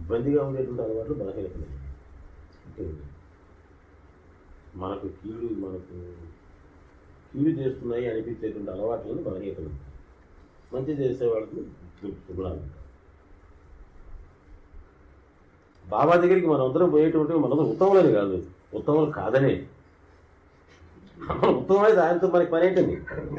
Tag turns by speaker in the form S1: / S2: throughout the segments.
S1: ఇబ్బందిగా ఉండేటువంటి అలవాట్లు బలహీనతలు అంటే మనకు కీడు మనకు కీడు చేస్తున్నాయి అనిపించేటువంటి అలవాట్లను బలహీనతలు మంచి చేసే వాళ్ళకి గుణాలు బాబా దగ్గరికి మనం అందరం పోయేటువంటి మన ఉత్తములని కాదు ఉత్తములు కాదనే మనం ఉత్తమమైతే ఆయనతో మనకి పని ఏంటండి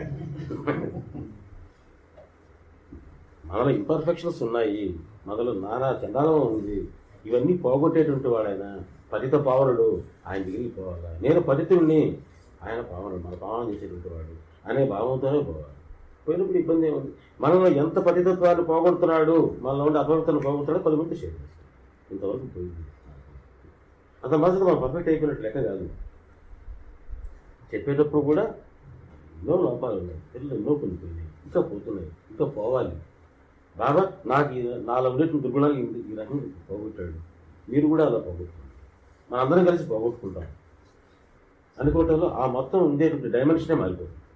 S1: మనలో ఇంపర్ఫెక్షన్స్ ఉన్నాయి మనలో నానా చండాలం ఉంది ఇవన్నీ పోగొట్టేటువంటి వాడైనా పతిత పావనుడు ఆయన దగ్గరికి పోవాలా నేను పతితుడిని ఆయన పావనుడు మన పావనం చేసేటువంటి వాడు అనే భావంతోనే పోవాలి పోయినప్పుడు ఇబ్బంది ఏముంది మనలో ఎంత పతితత్వాన్ని పోగొడుతున్నాడు మనలో ఉండే అపవిత్రను పోగొడుతున్నాడో పది మంది షేర్ చేస్తాం ఇంతవరకు పోయింది అంత మనసులో మనం పర్ఫెక్ట్ అయిపోయినట్టు లెక్క కాదు చెప్పేటప్పుడు కూడా ఎన్నో లోపాలు ఉన్నాయి పిల్లలు ఎన్నో కొనిపోయినాయి ఇంకా పోతున్నాయి ఇంకా పోవాలి బాబా నాకు ఈ- నాలో ఉండేటువంటి దుర్గుణాలు ఈ- ఈ రకంగా పోగొట్టాడు మీరు కూడా అలా పోగొట్టుకోండి మనందరం కలిసి పోగొట్టుకుంటాం అనుకోవటంలో ఆ మొత్తం ఉండేటువంటి డైమెన్షనే మారిపోతుంది